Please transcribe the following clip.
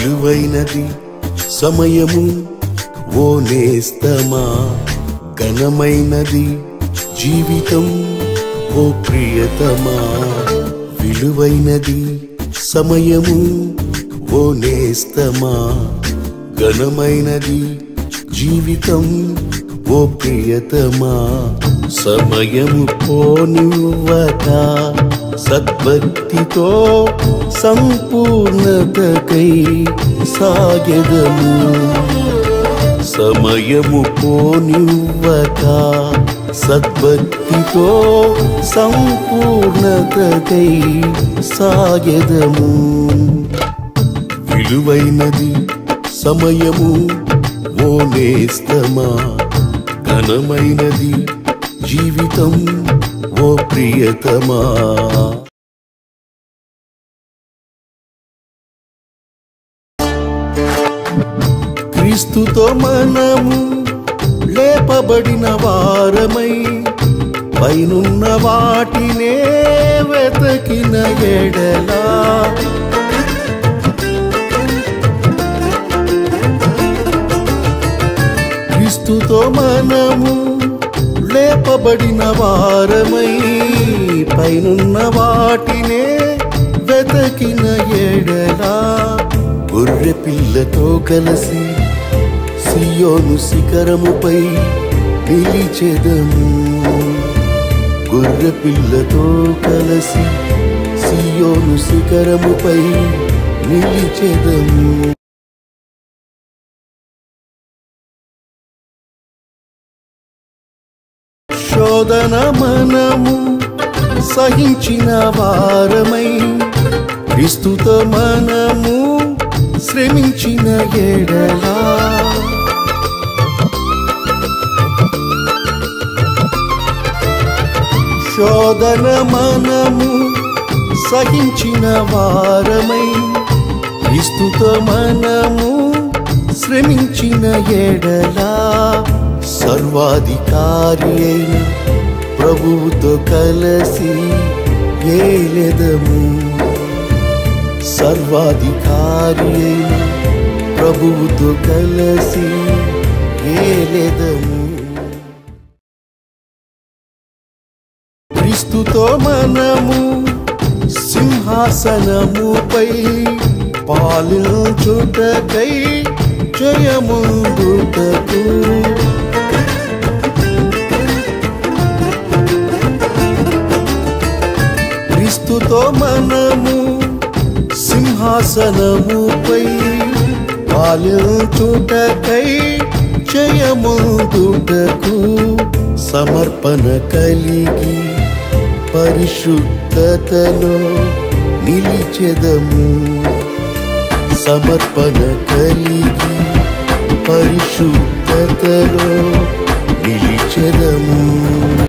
విలువైనది సమయము ఓ నేస్తమా ఘనమైనది జీవితం ఓ ప్రియతమా విలువైనది సమయము ఓ నేస్తమా ఘనమైనది జీవితం ఓ ప్రియతమా సమయము పోనివ్వక సద్భక్తితో సంపూర్ణతకై సాగెదము సమయము పోనివ్వక సద్భక్తితో సంపూర్ణతకై సాగెదము విలువైనది సమయము ఓ నేస్తమా ఘనమైనది జీవితం ఓ ప్రియతమా క్రీస్తుతో మనము లేపబడిన వారమై పైనున్న వాటినే వెతకిన ఎడలా క్రీస్తుతో మనము లేపబడిన వారమై పైనున్న వాటినే వెతకిన ఎడలా గొర్రె పిల్లతో కలిసి సియోను శిఖరముపై నిలిచెదము గొర్రె పిల్లతో కలిసి సియోను శిఖరముపై నిలిచెదము శోధన మనము సహించిన వారమై క్రీస్తుతో మనము శ్రమించిన ఎడలా శోధన మనము సహించిన వారమై క్రీస్తుతో మనము శ్రమించిన ఎడలా సర్వాధికారి అయిన ప్రభువుతో కలసి ఏలెదము సర్వాధికారి అయిన ప్రభువుతో కలసి ఏలెదము క్రీస్తుతో మనము సింహాసనముపై పాలించుటకై జయముందుటకు క్రీస్తుతో మనము సింహాసనముపై పాలించుటకై జయముందుటకు సమర్పణ కలిగి పరిశుద్ధతలో నిలిచెదము సమర్పణ కలిగి పరిశుద్ధతలో నిలిచెదము